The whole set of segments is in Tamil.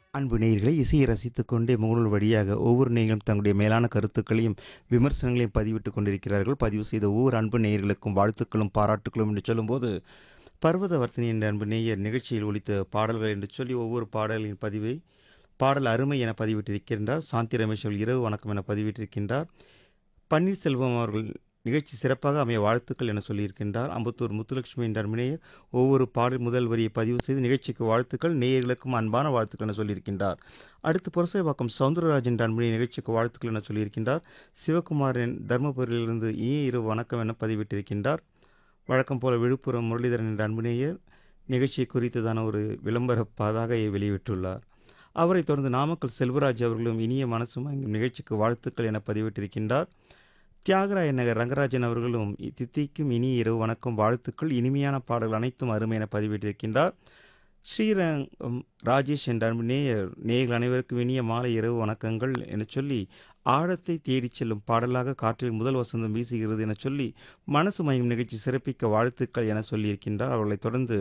அன்பு நேயர்களை இசையை ரசித்துக் கொண்டே முகநூல் வழியாக ஒவ்வொரு நேயர்களும் தங்களுடைய மேலான கருத்துக்களையும் விமர்சனங்களையும் பதிவிட்டுக் கொண்டிருக்கிறார்கள் பதிவு செய்த ஒவ்வொரு அன்பு நேயர்களுக்கும் வாழ்த்துக்களும் பாராட்டுக்களும் என்று சொல்லும்போது பர்வதவர்த்தினி என்ற அன்பு நேயர் நிகழ்ச்சியில் ஒலித்த பாடல்கள் என்று சொல்லி ஒவ்வொரு பாடலின் பதிவை பாடல் அருமை என பதிவிட்டிருக்கின்றார் சாந்தி ரமேஷ் அவர்கள் இரவு வணக்கம் என பதிவிட்டிருக்கின்றார் பன்னீர்செல்வம் அவர்கள் நிகழ்ச்சி சிறப்பாக அமைய வாழ்த்துக்கள் என சொல்லியிருக்கின்றார் அம்பத்தூர் முத்துலட்சுமி என்ற நேயர் ஒவ்வொரு பாடல் முதல் வரியை பதிவு செய்து நிகழ்ச்சிக்கு வாழ்த்துக்கள் நேயர்களுக்கும் அன்பான வாழ்த்துக்கள் என சொல்லியிருக்கின்றார் அடுத்து புரசைவாக்கம் சவுந்தரராஜன் என்ற அன்புடைய நிகழ்ச்சிக்கு வாழ்த்துக்கள் என சொல்லியிருக்கின்றார் சிவகுமாரன் தர்மபுரியிலிருந்து இனிய இரவு வணக்கம் என பதிவிட்டிருக்கின்றார் வழக்கம் போல விழுப்புரம் முரளிதரன் என்ற அன்புநேயர் நிகழ்ச்சி குறித்ததான ஒரு விளம்பர பதாகையை வெளியிட்டுள்ளார் அவரைத் தொடர்ந்து நாமக்கல் செல்வராஜ் அவர்களும் இனிய மனசும் நிகழ்ச்சிக்கு வாழ்த்துக்கள் என பதிவிட்டிருக்கின்றார் தியாகராய நகர் ரங்கராஜன் அவர்களும் தித்திக்கும் இனிய இரவு வணக்கம் வாழ்த்துக்கள் இனிமையான பாடல்கள் அனைத்தும் அருமை என பதிவிட்டிருக்கின்றார் ஸ்ரீரங்கம் ராஜேஷ் என்ற அன்பு நேயர் நேயர்கள் அனைவருக்கும் இனிய மாலை இரவு வணக்கங்கள் என சொல்லி ஆழத்தை தேடிச் செல்லும் பாடலாக காற்றில் முதல் வசந்தம் வீசுகிறது என சொல்லி மனசு மயம் நிகழ்ச்சி சிறப்பிக்க வாழ்த்துக்கள் என சொல்லியிருக்கின்றார் அவர்களைத் தொடர்ந்து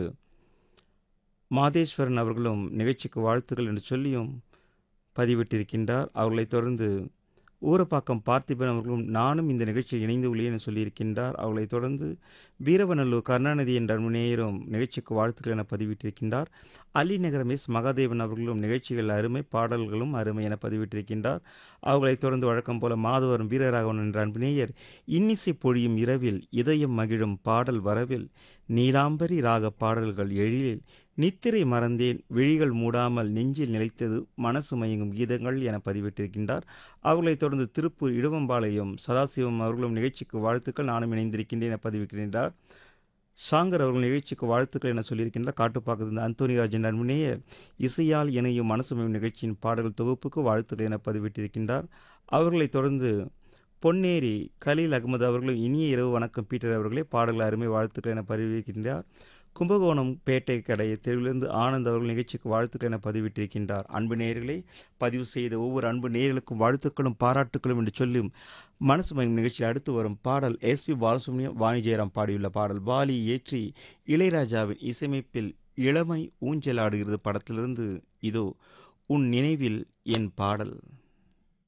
மாதேஸ்வரன் அவர்களும் நிகழ்ச்சிக்கு வாழ்த்துக்கள் என்று சொல்லியும் பதிவிட்டிருக்கின்றார் அவர்களைத் தொடர்ந்து ஊரப்பாக்கம் பார்த்திபன் அவர்களும் நானும் இந்த நிகழ்ச்சியில் இணைந்து உள்ளேன் என சொல்லியிருக்கின்றார் அவர்களைத் தொடர்ந்து வீரவநல்லூர் கருணாநிதி என்ற நேயரும் நிகழ்ச்சிக்கு வாழ்த்துக்கள் என பதிவிட்டிருக்கின்றார் அலிநகரம் எஸ் மகாதேவன் அவர்களும் நிகழ்ச்சிகள் அருமை பாடல்களும் அருமை என பதிவிட்டிருக்கின்றார் அவர்களைத் தொடர்ந்து வழக்கம் போல மாதவரும் வீரராகவன் என்ற அன்பு நேயர் இன்னிசை பொழியும் இரவில் இதயம் மகிழும் பாடல் வரவில் நீலாம்பரி ராக பாடல்கள் எழிலில் நித்திரை மறந்தேன் விழிகள் மூடாமல் நெஞ்சில் நிலைத்தது மனசு மயங்கும் கீதங்கள் என பதிவிட்டிருக்கின்றார் அவர்களைத் தொடர்ந்து திருப்பூர் இடுவம்பாளையம் சதாசிவம் அவர்களும் நிகழ்ச்சிக்கு வாழ்த்துக்கள் நானும் இணைந்திருக்கின்றேன் என பதிவிட்டிருக்கின்றார் சாங்கர் அவர்கள் நிகழ்ச்சிக்கு வாழ்த்துக்கள் என சொல்லியிருக்கின்றார் காட்டுப்பாக்கத்திலிருந்து அந்தோனிராஜன் நண்பனேயர் இசையால் இணையும் மனசு மயம் நிகழ்ச்சியின் பாடல்கள் தொகுப்புக்கு வாழ்த்துக்கள் என பதிவிட்டிருக்கின்றார் அவர்களைத் தொடர்ந்து பொன்னேரி கலீல் அகமது அவர்களும் இனிய இரவு வணக்கம் பீட்டர் அவர்களே பாடல்கள் அருமை வாழ்த்துக்கள் என பதிவிருக்கின்றார் கும்பகோணம் பேட்டை கடை தெருவிலிருந்து ஆனந்த் அவர்கள் நிகழ்ச்சிக்கு வாழ்த்துக்கள் என பதிவிட்டிருக்கின்றார் அன்பு நேயர்களை பதிவு செய்த ஒவ்வொரு அன்பு நேயர்களுக்கும் வாழ்த்துக்களும் பாராட்டுக்களும் என்று சொல்லும் மனசு மயம் நிகழ்ச்சி அடுத்து வரும் பாடல் எஸ்பி பாலசுப்ரமணியம் வாணி ஜெயராம் பாடியுள்ள பாடல் பாலி ஏற்றி இளையராஜாவின் இசையமைப்பில் இளமை ஊஞ்சலாடுகிறது படத்திலிருந்து இதோ உன் நினைவில் என் பாடல்